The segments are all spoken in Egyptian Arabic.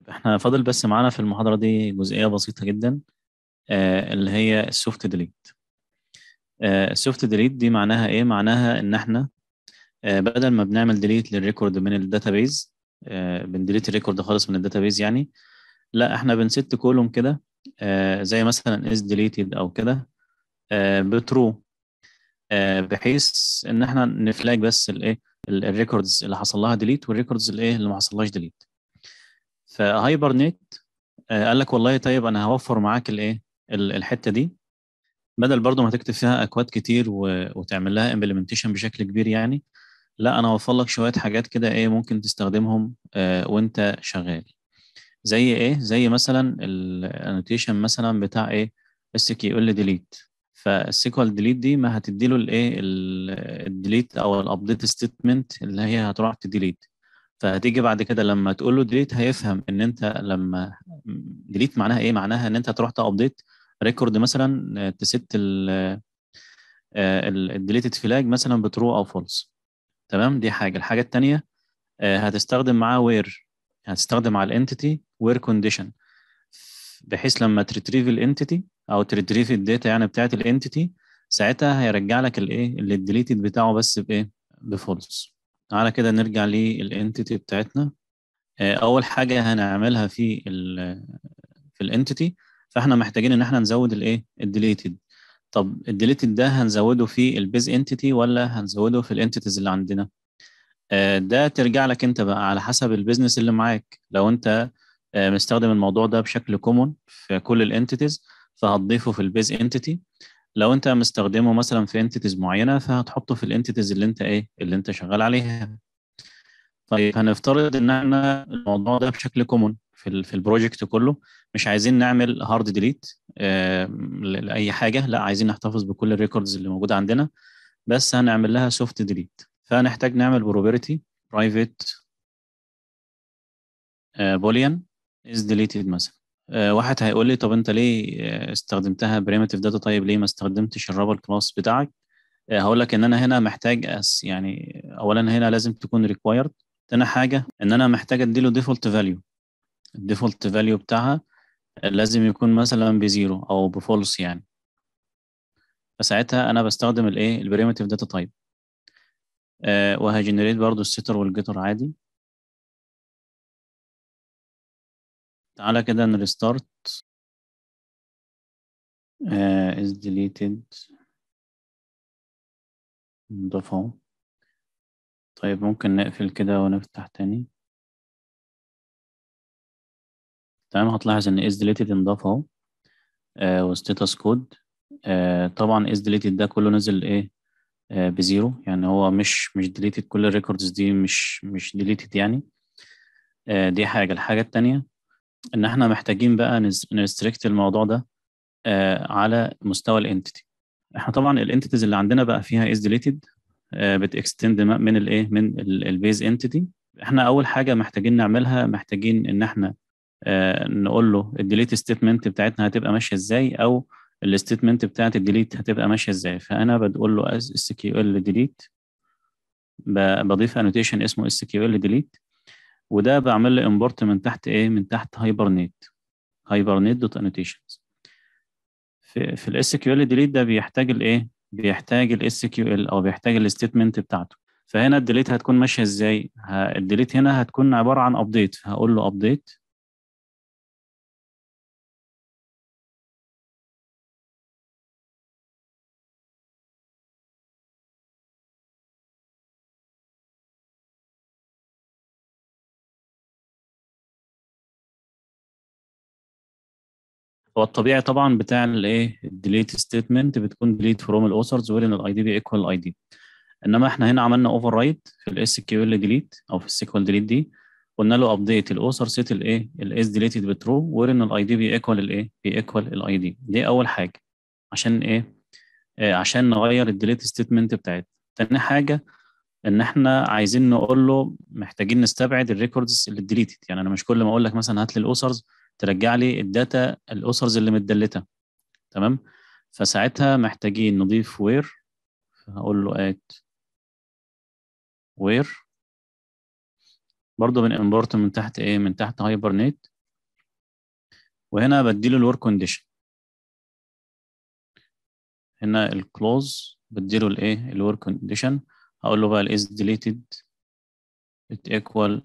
احنا فاضل بس معانا في المحاضرة دي جزئية بسيطة جدا آه، اللي هي السوفت ديليت السوفت ديليت دي معناها ايه معناها ان احنا آه، بدل ما بنعمل ديليت للريكورد من الداتابيز بنديليت الريكورد خالص من الداتابيز يعني لا احنا بنست كولوم كده آه، زي مثلا is deleted او كده بترو بحيث ان احنا نفلاج بس الايه الريكوردز اللي حصل لها ديليت والريكوردز الايه اللي ما حصلهاش ديليت فهايبر نت قال لك والله طيب انا هوفر معاك الايه الحته دي بدل برضو ما تكتب فيها اكواد كتير وتعمل لها امبلمنتيشن بشكل كبير يعني لا انا هوفر لك شويه حاجات كده ايه ممكن تستخدمهم وانت شغال زي ايه زي مثلا الانوتيشن مثلا بتاع ايه اس كيو ال ديليت فالسيكوال ديليت دي ما هتدي له الايه الديليت او الابديت ستيتمنت اللي هي هتروح تديليت فهتيجي بعد كده لما تقول له ديليت هيفهم ان انت لما ديليت معناها ايه معناها ان انت تروح تابديت ريكورد مثلا تست الديليتد فلاج مثلا بترو او فولس تمام دي حاجه الحاجه الثانيه هتستخدم معاه وير هتستخدم على الانتيتي وير كونديشن بحيث لما تريتريف الانتيتي او تريتريف الداتا يعني بتاعت الانتيتي ساعتها هيرجع لك الايه اللي الديليتد بتاعه بس بايه بفولس تعالى كده نرجع للانتيتي بتاعتنا اول حاجه هنعملها في ال في الانتيتي فاحنا محتاجين ان احنا نزود الايه الديليتد طب الديليتد ده هنزوده في البيز انتيتي ولا هنزوده في الانتيتيز اللي عندنا ده ترجع لك انت بقى على حسب البيزنس اللي معاك لو انت مستخدم الموضوع ده بشكل كومون في كل الانتيتيز فهتضيفه في البيز انتيتي لو انت مستخدمه مثلا في انتيتيز معينه فهتحطه في الانتيتيز اللي انت ايه اللي انت شغال عليها طيب هنفترض ان احنا الموضوع ده بشكل كومون في في البروجكت كله مش عايزين نعمل هارد ديليت آه لاي حاجه لا عايزين نحتفظ بكل الريكوردز اللي موجوده عندنا بس هنعمل لها سوفت ديليت فهنحتاج نعمل بروبرتي برايفت بوليان از ديليتد مثلا آه واحد هيقول لي طب انت ليه استخدمتها بريمتيف داتا طيب ليه ما استخدمتش الرابل كلاس بتاعك آه هقول لك ان انا هنا محتاج أس يعني اولا هنا لازم تكون ريكوايرد تاني حاجه ان انا محتاج اديله ديفولت فاليو الديفولت فاليو بتاعها لازم يكون مثلا بزيرو او بفولس يعني فساعتها انا بستخدم الايه البريمتيف داتا تايب آه وهجنريت برضو الستر والجيتر عادي تعالى كده نريستارت آه is deleted نضيف اهو طيب ممكن نقفل كده ونفتح تاني تمام هتلاحظ ان is deleted انضاف اهو آه وستاتس كود آه طبعا is deleted ده كله نزل ايه آه بزيرو يعني هو مش مش deleted كل الريكوردز دي مش مش deleted يعني آه دي حاجة الحاجة التانية ان احنا محتاجين بقى نريستريكت الموضوع ده آه على مستوى الانتيتي احنا طبعا الانتيتيز اللي عندنا بقى فيها is deleted آه بتكستند من الايه من البيز انتيتي احنا اول حاجة محتاجين نعملها محتاجين ان احنا آه نقول له الديليت ستيتمنت بتاعتنا هتبقى ماشيه ازاي او الستيتمنت بتاعت الديليت هتبقى ماشيه ازاي فانا بقول له اس كيو ال ديليت بضيف انوتيشن اسمه اس كيو ال ديليت وده بعمل له امبورت من تحت ايه من تحت هايبرنيت هايبرنيت دوت انوتيشنز في في الاس كيو ال ديليت ده بيحتاج الايه بيحتاج الاس كيو ال او بيحتاج الستيتمنت بتاعته فهنا الديليت هتكون ماشيه ازاي الديليت هنا هتكون عباره عن ابديت هقول له ابديت هو الطبيعي طبعا بتاع الايه الديليت ستيتمنت بتكون ديليت فروم الاوثرز وين الاي دي بي ايكوال الاي دي انما احنا هنا عملنا اوفر رايت في الاس كيو ال ديليت او في السيكوال ديليت دي قلنا له ابديت الاوثر سيت الايه الاس ديليتد بترو وين الاي دي بي ايكوال الايه بي ايكوال الاي دي دي اول حاجه عشان ايه آه عشان نغير الديليت ستيتمنت بتاعتنا تاني حاجه ان احنا عايزين نقول له محتاجين نستبعد الريكوردز اللي ديليتد يعني انا مش كل ما اقول لك مثلا هات لي الاوثرز ترجع لي الداتا الاوثرز اللي متدلته تمام فساعتها محتاجين نضيف وير هقول له ات وير برضه بنimporт من تحت ايه من تحت هايبرنيت وهنا بديله الورك كونديشن هنا الكلوز بديله الايه الورك كونديشن هقول له بقى الاس ديليتد it equal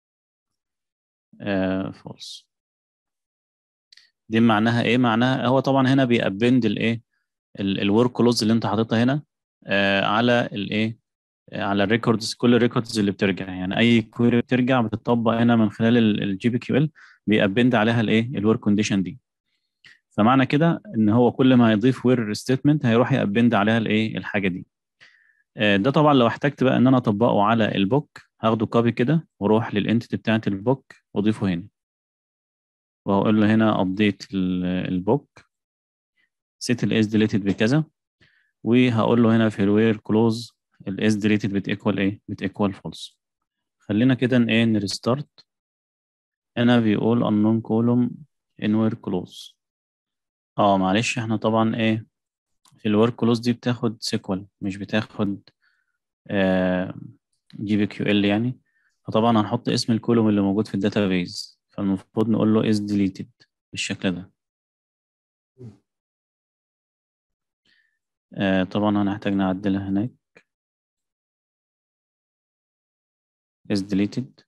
uh, false دي معناها ايه معناها هو طبعا هنا بيأبند الايه الورك كلوز اللي انت حاططها هنا آه على الايه على الريكوردز كل الريكوردز اللي بترجع يعني اي كويري بترجع بتطبق هنا من خلال الجي بي كيو ال بيأبند عليها الايه الورك كونديشن دي فمعنى كده ان هو كل ما هيضيف وير ستيتمنت هيروح يأبند عليها الايه الحاجه دي ده طبعا لو احتجت بقى ان انا اطبقه على البوك هاخده كوبي كده واروح للانتيتي بتاعت البوك واضيفه هنا وهقول له هنا ابديت البوك set الاس ديليتد بكذا وهقول له هنا في الوير كلوز الاس ديليتد بتيكوال ايه بتيكوال فولس خلينا كده ايه نريستارت هنا بيقول unknown column in where close اه معلش احنا طبعا ايه في الورك كلوز دي بتاخد سيكوال مش بتاخد جي بي كيو ال يعني فطبعا هنحط اسم الكولوم اللي موجود في الداتابيز فالمفروض نقول له is deleted بالشكل ده آه طبعا هنحتاج نعدلها هناك is deleted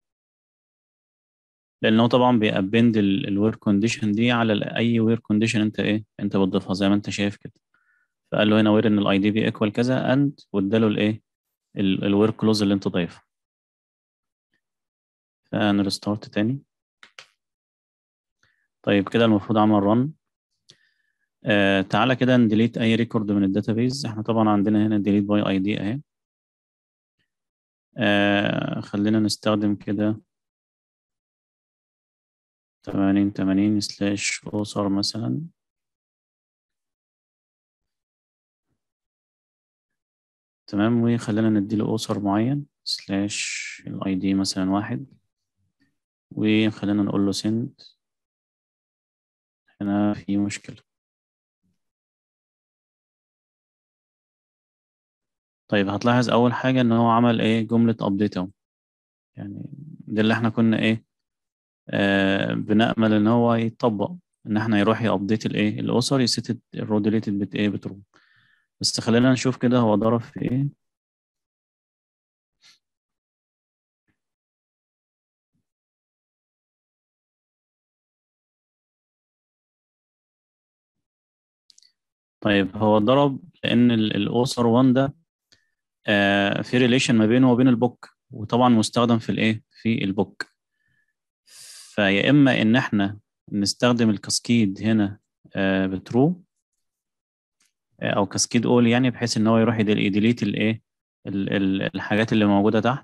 لانه طبعا بيأبند الوير كونديشن دي على اي وير كونديشن انت ايه انت بتضيفها زي ما انت شايف كده فقال له هنا وير ان الاي دي بي ايكوال كذا اند واداله الايه الوير كلوز اللي انت ضايفه فنرستارت تاني طيب كده المفروض عمل رن آه تعالى كده نديليت اي ريكورد من الداتابيز احنا طبعا عندنا هنا ديليت باي اي دي اهي آه خلينا نستخدم كده تمانين تمانين سلاش أوسر مثلا تمام وخلينا نديله أوسر معين سلاش الاي دي مثلا واحد وخلينا نقول له سند هنا في مشكلة طيب هتلاحظ أول حاجة إن هو عمل إيه جملة أبديت أهو يعني دي اللي إحنا كنا إيه آه بنأمل إن هو يتطبق إن إحنا يروح يأبديت الإيه الأسر يست الرو ديليتد بت إيه بترو بس خلينا نشوف كده هو ضرب في إيه طيب هو ضرب لأن الأوسر 1 ده آه في ريليشن ما بينه وبين البوك وطبعا مستخدم في الإيه في البوك فيا إما إن إحنا نستخدم الكاسكيد هنا آه بترو آه أو كاسكيد أول يعني بحيث إن هو يروح يديليت الإيه الحاجات اللي موجودة تحت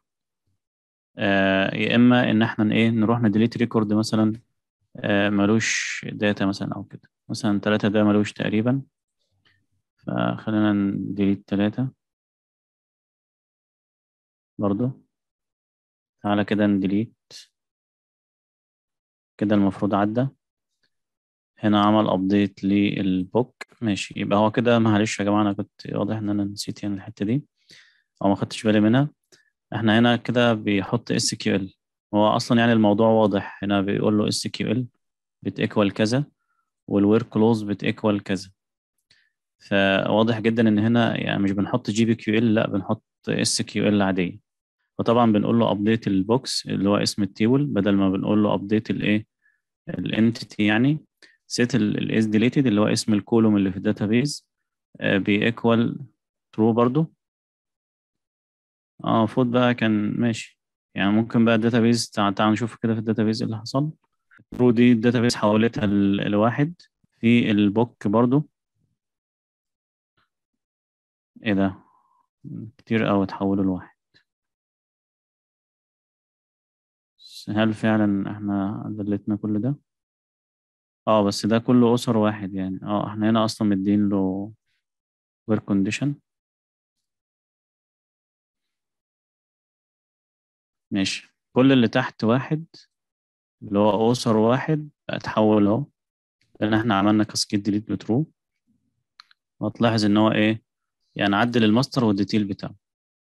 يا إما إن إحنا إيه نروح نديليت ريكورد مثلا ملوش داتا مثلا أو كده مثلا تلاتة ده ملوش تقريبا فخلينا نديليت تلاتة برضو تعالى كده نديليت كده المفروض عدى هنا عمل ابديت للبوك ماشي يبقى هو كده معلش يا جماعة أنا كنت واضح إن أنا نسيت يعني الحتة دي أو ما خدتش بالي منها احنا هنا كده بيحط اس كيو ال هو أصلا يعني الموضوع واضح هنا بيقول له اس كيو ال بتيكوال كذا والوير كلوز بتيكوال كذا فواضح جدا ان هنا يعني مش بنحط جي بي كيو ال لا بنحط اس كيو ال عاديه وطبعا بنقول له ابديت البوكس اللي هو اسم التيبل بدل ما بنقول له ابديت الايه الانتيتي يعني سيت الاس ديليتد اللي هو اسم الكولوم اللي في الداتابيز بيكوال ترو برضو اه المفروض بقى كان ماشي يعني ممكن بقى الداتابيز تعال تعال نشوف كده في الداتابيز اللي حصل ترو دي الداتابيز حولتها لواحد في البوك برضو ايه ده كتير قوي اتحولوا لواحد هل فعلا احنا دلتنا كل ده اه بس ده كله اسر واحد يعني اه احنا هنا اصلا مدين له وير كونديشن ماشي كل اللي تحت واحد اللي هو اسر واحد اتحول اهو لان احنا عملنا كاسكيد ديليت بترو وهتلاحظ ان هو ايه يعني عدل الماستر والديتيل بتاعه